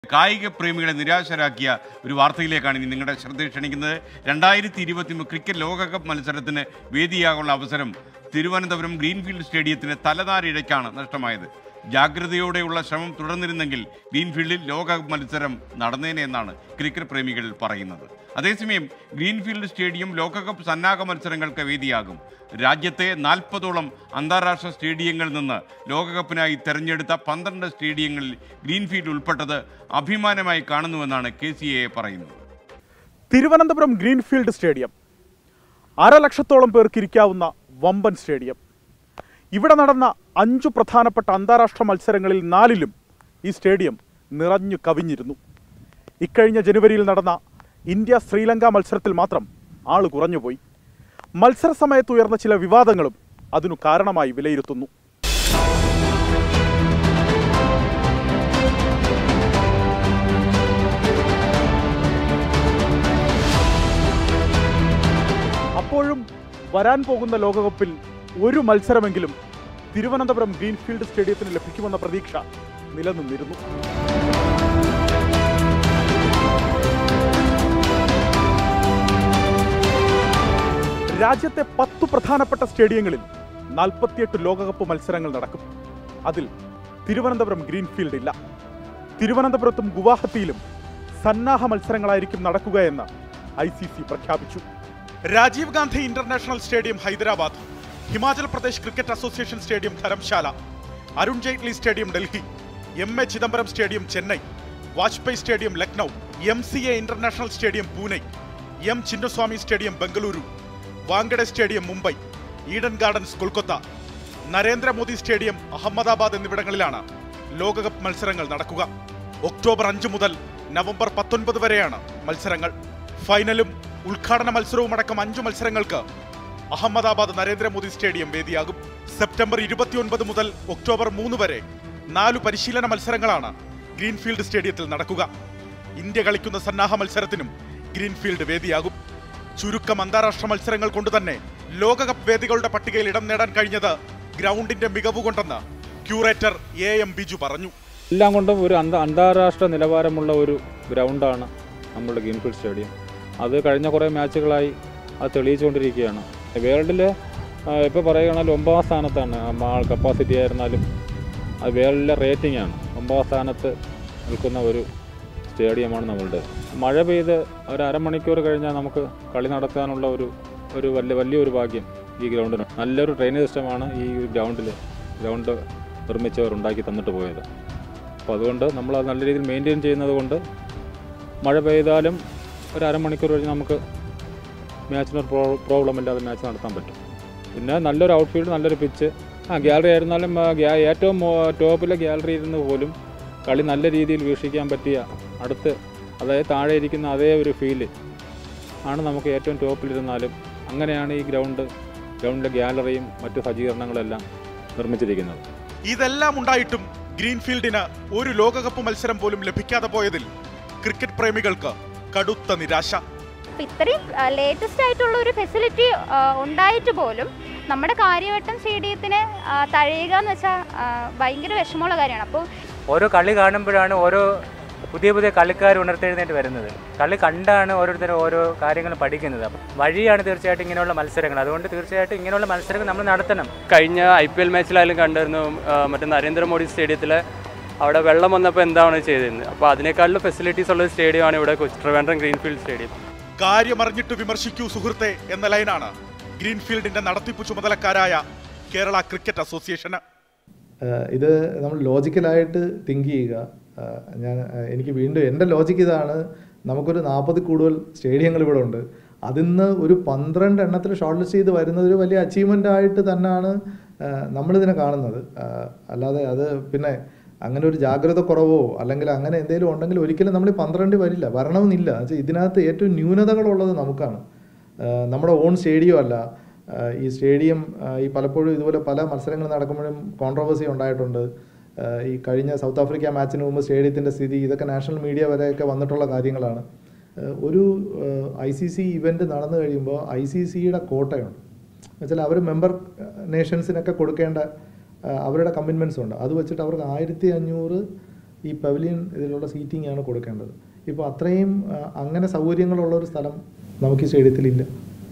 കായിക പ്രേമികളെ നിരാശരാക്കിയ ഒരു വാർത്തയിലേക്കാണ് ഇനി നിങ്ങളുടെ ശ്രദ്ധ ക്ഷണിക്കുന്നത് രണ്ടായിരത്തി ഇരുപത്തി ക്രിക്കറ്റ് ലോകകപ്പ് മത്സരത്തിന് വേദിയാകാനുള്ള അവസരം തിരുവനന്തപുരം ഗ്രീൻഫീൽഡ് സ്റ്റേഡിയത്തിന് തലനാരിഴയ്ക്കാണ് നഷ്ടമായത് ജാഗ്രതയോടെയുള്ള ശ്രമം തുടർന്നിരുന്നെങ്കിൽ ഗ്രീൻഫീൽഡിൽ ലോകകപ്പ് മത്സരം നടന്നേനെ എന്നാണ് ക്രിക്കറ്റ് പ്രേമികൾ പറയുന്നത് അതേസമയം ഗ്രീൻഫീൽഡ് സ്റ്റേഡിയം ലോകകപ്പ് സന്നാഹ മത്സരങ്ങൾക്ക് വേദിയാകും രാജ്യത്തെ നാൽപ്പതോളം അന്താരാഷ്ട്ര സ്റ്റേഡിയങ്ങളിൽ നിന്ന് ലോകകപ്പിനായി തെരഞ്ഞെടുത്ത പന്ത്രണ്ട് സ്റ്റേഡിയങ്ങളിൽ ഗ്രീൻഫീൽഡ് ഉൾപ്പെട്ടത് അഭിമാനമായി കാണുന്നുവെന്നാണ് കെ സി എ പറയുന്നത് തിരുവനന്തപുരം ഗ്രീൻഫീൽഡ് സ്റ്റേഡിയം അര ലക്ഷത്തോളം പേർക്ക് ഇരിക്കാവുന്ന വമ്പൻ സ്റ്റേഡിയം ഇവിടെ നടന്ന അഞ്ചു പ്രധാനപ്പെട്ട അന്താരാഷ്ട്ര മത്സരങ്ങളിൽ നാലിലും ഈ സ്റ്റേഡിയം നിറഞ്ഞു കവിഞ്ഞിരുന്നു ഇക്കഴിഞ്ഞ ജനുവരിയിൽ നടന്ന ഇന്ത്യ ശ്രീലങ്ക മത്സരത്തിൽ മാത്രം ആള് കുറഞ്ഞുപോയി മത്സര സമയത്ത് ഉയർന്ന ചില വിവാദങ്ങളും അതിനു കാരണമായി വിലയിരുത്തുന്നു അപ്പോഴും വരാൻ പോകുന്ന ലോകകപ്പിൽ ഒരു മത്സരമെങ്കിലും തിരുവനന്തപുരം ഗ്രീൻഫീൽഡ് സ്റ്റേഡിയത്തിന് ലഭിക്കുമെന്ന പ്രതീക്ഷ നിലനിന്നിരുന്നു രാജ്യത്തെ പത്തു പ്രധാനപ്പെട്ട സ്റ്റേഡിയങ്ങളിൽ നാൽപ്പത്തിയെട്ട് ലോകകപ്പ് മത്സരങ്ങൾ നടക്കും അതിൽ തിരുവനന്തപുരം ഗ്രീൻഫീൽഡ് ഇല്ല തിരുവനന്തപുരത്തും ഗുവാഹത്തിയിലും സന്നാഹ മത്സരങ്ങളായിരിക്കും നടക്കുകയെന്ന് ഐ സി സി പ്രഖ്യാപിച്ചു Rajeev Gandhi international stadium Hyderabad Himachal Pradesh cricket association stadium ധരംശാല Arun Jaitley stadium Delhi M A Chidambaram stadium Chennai Vajpayee stadium Lucknow M C A international stadium Pune M Chinnaswamy stadium Bengaluru Wankhede stadium Mumbai Eden gardens Kolkata Narendra Modi stadium Ahmedabad എന്നിവിടങ്ങളിലാണ് ലോകകപ്പ് മത്സരങ്ങൾ നടക്കുക ഒക്ടോബർ അഞ്ച് മുതൽ നവംബർ പത്തൊൻപത് വരെയാണ് മത്സരങ്ങൾ ഫൈനലും ഉദ്ഘാടന മത്സരവും അടക്കം അഞ്ചു മത്സരങ്ങൾക്ക് അഹമ്മദാബാദ് നരേന്ദ്രമോദി സ്റ്റേഡിയം വേദിയാകും സെപ്റ്റംബർ ഇരുപത്തിയൊൻപത് മുതൽ ഒക്ടോബർ മൂന്ന് വരെ നാലു പരിശീലന മത്സരങ്ങളാണ് ഗ്രീൻഫീൽഡ് സ്റ്റേഡിയത്തിൽ നടക്കുക ഇന്ത്യ കളിക്കുന്ന സന്നാഹ മത്സരത്തിനും ഗ്രീൻഫീൽഡ് വേദിയാകും ചുരുക്കം അന്താരാഷ്ട്ര മത്സരങ്ങൾ കൊണ്ടുതന്നെ ലോകകപ്പ് വേദികളുടെ പട്ടികയിൽ ഇടം നേടാൻ കഴിഞ്ഞത് ഗ്രൗണ്ടിന്റെ മികവ് കൊണ്ടെന്ന് ക്യൂറേറ്റർ എ എം ബിജു പറഞ്ഞു എല്ലാം കൊണ്ടും ഒരു അന്ത അന്താരാഷ്ട്ര നിലവാരമുള്ള ഒരു ഗ്രൗണ്ടാണ് നമ്മുടെ ഗ്രീൻഫീൽഡ് സ്റ്റേഡിയം അത് കഴിഞ്ഞ കുറേ മാച്ചുകളായി അത് തെളിയിച്ചുകൊണ്ടിരിക്കുകയാണ് വേൾഡിൽ ഇപ്പോൾ പറയുകയാണെങ്കിൽ ഒമ്പതാം സ്ഥാനത്താണ് ആൾ കപ്പാസിറ്റി ആയിരുന്നാലും അത് വേൾഡിലെ റേറ്റിംഗ് ആണ് ഒമ്പതാം സ്ഥാനത്ത് നിൽക്കുന്ന ഒരു സ്റ്റേഡിയമാണ് നമ്മളുടെ മഴ പെയ്ത് ഒരു അരമണിക്കൂർ കഴിഞ്ഞാൽ നമുക്ക് കളി നടത്താനുള്ള ഒരു ഒരു വലിയ വലിയൊരു ഭാഗ്യം ഈ ഗ്രൗണ്ടിന് നല്ലൊരു ട്രെയിനിങ് സിസ്റ്റമാണ് ഈ ഗ്രൗണ്ടിൽ ഗ്രൗണ്ട് നിർമ്മിച്ചവർ ഉണ്ടാക്കി തന്നിട്ട് പോയത് അപ്പോൾ അതുകൊണ്ട് നമ്മൾ അത് നല്ല രീതിയിൽ മെയിൻറ്റെയിൻ ചെയ്യുന്നത് കൊണ്ട് മഴ പെയ്താലും ഒരു അരമണിക്കൂർ കഴിഞ്ഞ് നമുക്ക് മാച്ചിന് പ്രോ പ്രോബ്ലം ഇല്ലാതെ മാച്ച് നടത്താൻ പറ്റും പിന്നെ നല്ലൊരു ഔട്ട്ഫീൽഡ് നല്ലൊരു പിച്ച് ആ ഗ്യാലറി ആയിരുന്നാലും ആ, ഗ്യാ- ഏറ്റവും മോ- ടോപ്പിലെ ഗ്യാലറി ഇരുന്ന് പോലും കളി നല്ല രീതിയിൽ വീക്ഷിക്കാൻ പറ്റിയ അടുത്ത് അതായത് താഴെ ഇരിക്കുന്ന അതേ ഒരു ഫീല് ആണ് നമുക്ക് ഏറ്റവും ടോപ്പിലിരുന്നാലും അങ്ങനെയാണ് ഈ ഗ്രൗണ്ട് ഗ്രൗണ്ടിലെ ഗ്യാലറിയും മറ്റു സജ്ജീകരണങ്ങളെല്ലാം നിർമ്മിച്ചിരിക്കുന്നത് ഇതെല്ലാം ഉണ്ടായിട്ടും ഗ്രീൻഫീൽഡിന് ഒരു ലോകകപ്പ് മത്സരം പോലും ലഭിക്കാതെ പോയതിൽ ക്രിക്കറ്റ് പ്രേമികൾക്ക് കടുത്ത നിരാശ അപ്പം ഇത്രയും ലേറ്റസ്റ്റ് ആയിട്ടുള്ള ഒരു ഫെസിലിറ്റി ഉണ്ടായിട്ട് പോലും നമ്മുടെ കാര്യവട്ടം സ്റ്റേഡിയത്തിന് ആ, തഴയുക എന്ന് വെച്ചാൽ ഭയങ്കര വിഷമമുള്ള കാര്യമാണ് അപ്പോൾ ഓരോ കളി കാണുമ്പോഴാണ് ഓരോ പുതിയ പുതിയ കളിക്കാർ ഉണർത്തെഴുന്നേറ്റ് വരുന്നത് കളി കണ്ടാണ് ഓരോരുത്തരും ഓരോ കാര്യങ്ങൾ പഠിക്കുന്നത് അപ്പം വഴിയാണ് തീർച്ചയായിട്ടും ഇങ്ങനെയുള്ള മത്സരങ്ങൾ അതുകൊണ്ട് തീർച്ചയായിട്ടും ഇങ്ങനെയുള്ള മത്സരങ്ങൾ നമ്മൾ നടത്തണം കഴിഞ്ഞ ഐ പി എൽ മാച്ചിലായാലും കണ്ടായിരുന്നു ആ, മറ്റേ നരേന്ദ്രമോദി സ്റ്റേഡിയത്തിൽ അവിടെ വെള്ളം വന്നപ്പോൾ എന്താണ് ചെയ്തിരുന്നത് അപ്പോൾ അതിനേക്കാളും ഫെസിലിറ്റീസ് ഉള്ള ഒരു സ്റ്റേഡിയമാണ് ഇവിടെ കൊച്ചി ട്രിവാൻഡ്രം ഗ്രീൻഫീൽഡ് സ്റ്റേഡിയം കാര്യമറിഞ്ഞിട്ട് വിമർശിക്കൂ സുഹൃത്തെ എന്ന ലൈനാണ് ഗ്രീൻഫീൽഡിന്റെ നടത്തിപ്പ് ചുമതലക്കാരായ കേരള ക്രിക്കറ്റ് അസോസിയേഷന് ആഹ് ഇത് നമ്മൾ ലോജിക്കലായിട്ട് തിങ്ക് ചെയ്യുക ആഹ് ഞാൻ ആഹ് എനിക്ക് വീണ്ടും എൻ്റെ ലോജിക്ക് ഇതാണ് നമുക്കൊരു നാൽപ്പത് കൂടുതൽ സ്റ്റേഡിയങ്ങൾ ഇവിടെ ഉണ്ട് അതിന്ന് ഒരു പന്ത്രണ്ട് എണ്ണത്തിൽ ഷോർട്ട് ലിസ്റ്റ് ചെയ്ത് വരുന്നത് ഒരു വലിയ അച്ചീവ്മെൻ്റ് ആയിട്ട് തന്നെയാണ് ആഹ് നമ്മളിതിനെ കാണുന്നത് ആഹ് അല്ലാതെ അത് പിന്നെ അങ്ങനെ ഒരു ജാഗ്രത കുറവോ അല്ലെങ്കിൽ അങ്ങനെ എന്തെങ്കിലും ഉണ്ടെങ്കിൽ ഒരിക്കലും നമ്മൾ ഈ പന്ത്രണ്ട് വരില്ല വരണമെന്നില്ല എന്നുവെച്ചാൽ ഇതിനകത്ത് ഏറ്റവും ന്യൂനതകളുള്ളത് നമുക്കാണ് ആഹ് നമ്മുടെ ഓൺ സ്റ്റേഡിയം അല്ല ആഹ് ഈ സ്റ്റേഡിയം ആഹ് ഈ പലപ്പോഴും ഇതുപോലെ പല മത്സരങ്ങൾ നടക്കുമ്പോഴും കോൺട്രവേഴ്സി ഉണ്ടായിട്ടുണ്ട് ആഹ് ഈ കഴിഞ്ഞ സൗത്ത് ആഫ്രിക്ക മാച്ചിന് മുമ്പ് സ്റ്റേഡിയത്തിൻ്റെ സ്ഥിതി ഇതൊക്കെ നാഷണൽ മീഡിയ വരെയൊക്കെ വന്നിട്ടുള്ള കാര്യങ്ങളാണ് ആഹ് ഒരു ഐ സി സി ഇവൻ്റ് നടന്നു കഴിയുമ്പോൾ ഐ സി സിയുടെ കോട്ടയുണ്ട് എന്നുവെച്ചാൽ അവർ മെമ്പർ നേഷൻസിനൊക്കെ കൊടുക്കേണ്ട ആ, അവരുടെ കമ്മിറ്റ്മെൻറ്റ്സ് ഉണ്ട് അത് വെച്ചിട്ട് അവർക്ക് ആയിരത്തി അഞ്ഞൂറ് ഈ പവലിയൻ ഇതിലുള്ള സീറ്റിംഗ് ആണ് കൊടുക്കേണ്ടത് ഇപ്പോൾ അത്രയും ആ, അങ്ങനെ സൗകര്യങ്ങളുള്ള ഒരു സ്ഥലം നമുക്ക് ഈ സ്റ്റേഡിയത്തിലില്ല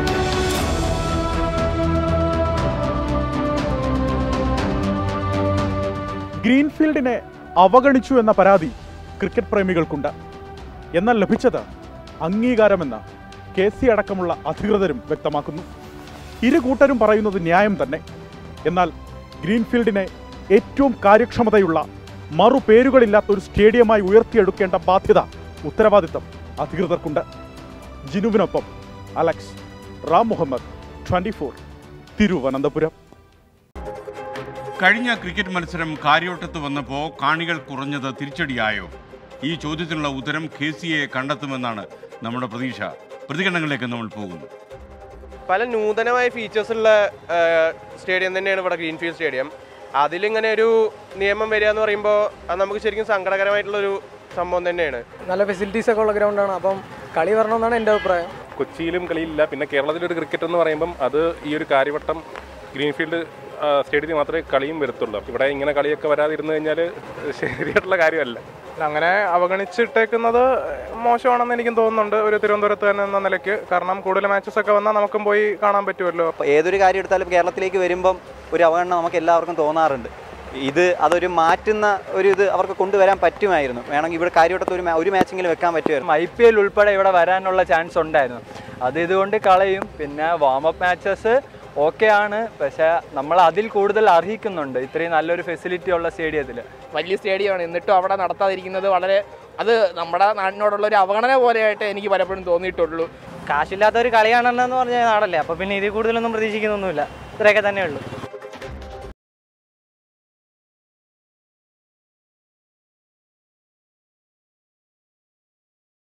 ഗ്രീൻഫീൽഡിനെ അവഗണിച്ചു എന്ന പരാതി ക്രിക്കറ്റ് പ്രേമികൾക്കുണ്ട് എന്നാൽ ലഭിച്ചത് അംഗീകാരമെന്ന് കെ സി അടക്കമുള്ള അധികൃതരും വ്യക്തമാക്കുന്നു ഇരു കൂട്ടരും പറയുന്നത് ന്യായം തന്നെ എന്നാൽ ഗ്രീൻഫീൽഡിനെ ഏറ്റവും കാര്യക്ഷമതയുള്ള മറു പേരുകളില്ലാത്ത ഒരു സ്റ്റേഡിയമായി ഉയർത്തിയെടുക്കേണ്ട ബാധ്യത ഉത്തരവാദിത്തം അധികൃതർക്കുണ്ട് ജിനുവിനൊപ്പം Alex Ram Muhammad twenty four Thiruvananthapuram കഴിഞ്ഞ ക്രിക്കറ്റ് മത്സരം കാര്യവട്ടത്ത് വന്നപ്പോൾ കാണികൾ കുറഞ്ഞത് തിരിച്ചടിയായോ ഈ ചോദ്യത്തിനുള്ള ഉത്തരം കെ സിയെ കണ്ടെത്തുമെന്നാണ് നമ്മുടെ പ്രതീക്ഷ പ്രതികരണങ്ങളിലേക്ക് നമ്മൾ പോകുന്നു പല നൂതനമായ ഫീച്ചേഴ്സ് ഉള്ള സ്റ്റേഡിയം തന്നെയാണ് ഇവിടെ ഗ്രീൻഫീൽഡ് സ്റ്റേഡിയം അതിലിങ്ങനെ ഒരു നിയമം വരിക എന്ന് പറയുമ്പോൾ അത് നമുക്ക് ശരിക്കും സങ്കടകരമായിട്ടുള്ളൊരു സംഭവം തന്നെയാണ് നല്ല ഫെസിലിറ്റീസ് ഒക്കെ ഉള്ള ഗ്രൗണ്ടാണ് അപ്പം കളി വരണമെന്നാണ് എൻ്റെ അഭിപ്രായം കൊച്ചിയിലും കളിയില്ല പിന്നെ കേരളത്തിലൊരു ക്രിക്കറ്റ് എന്ന് പറയുമ്പം അത് ഈ ഒരു കാര്യവട്ടം ഗ്രീൻഫീൽഡ് ആ, സ്റ്റേഡിയത്തിൽ മാത്രമേ കളിയും വരത്തുള്ളൂ ഇവിടെ ഇങ്ങനെ കളിയൊക്കെ വരാതിരുന്നു കഴിഞ്ഞാൽ ശരിയായിട്ടുള്ള കാര്യമല്ല അങ്ങനെ അവഗണിച്ചിട്ടേക്കുന്നത് മോശമാണെന്ന് എനിക്കും തോന്നുന്നുണ്ട് ഒരു തിരുവനന്തപുരത്ത് തന്നെ എന്ന നിലയ്ക്ക് കാരണം കൂടുതൽ മാച്ചസ് ഒക്കെ വന്നാൽ നമുക്കും പോയി കാണാൻ പറ്റുമല്ലോ അപ്പോൾ ഏതൊരു കാര്യം എടുത്താലും കേരളത്തിലേക്ക് വരുമ്പം ഒരു അവഗണന നമുക്ക് എല്ലാവർക്കും തോന്നാറുണ്ട് ഇത് അതൊരു മാറ്റുന്ന ഒരു ഇത് അവർക്ക് കൊണ്ടുവരാൻ പറ്റുമായിരുന്നു വേണമെങ്കിൽ ഇവിടെ കാര്യവട്ടത്ത് ഒരു മാ- ഒരു മാച്ചെങ്കിലും വെക്കാൻ പറ്റുമായിരുന്നു ഐ പി എൽ ഉൾപ്പെടെ ഇവിടെ വരാനുള്ള ചാൻസ് ഉണ്ടായിരുന്നു അത് ഇതുകൊണ്ട് കളയും പിന്നെ വാമപ്പ് മാച്ചസ് ഓക്കെ ആണ് പക്ഷേ നമ്മൾ അതിൽ കൂടുതൽ അർഹിക്കുന്നുണ്ട് ഇത്രയും നല്ലൊരു ഫെസിലിറ്റി ഉള്ള സ്റ്റേഡിയത്തിൽ വലിയ സ്റ്റേഡിയമാണ് എന്നിട്ടും അവിടെ നടത്താതിരിക്കുന്നത് വളരെ അത് നമ്മുടെ നാടിനോടുള്ള ഒരു അവഗണന പോലെയായിട്ട് എനിക്ക് പലപ്പോഴും തോന്നിയിട്ടുള്ളൂ കാശില്ലാത്ത ഒരു കളിയാണെന്ന് പറഞ്ഞ നാടല്ലേ അപ്പോൾ പിന്നെ ഇതിൽ കൂടുതലൊന്നും പ്രതീക്ഷിക്കുന്നൊന്നുമില്ല ഇത്രയൊക്കെ തന്നെ ഉള്ളൂ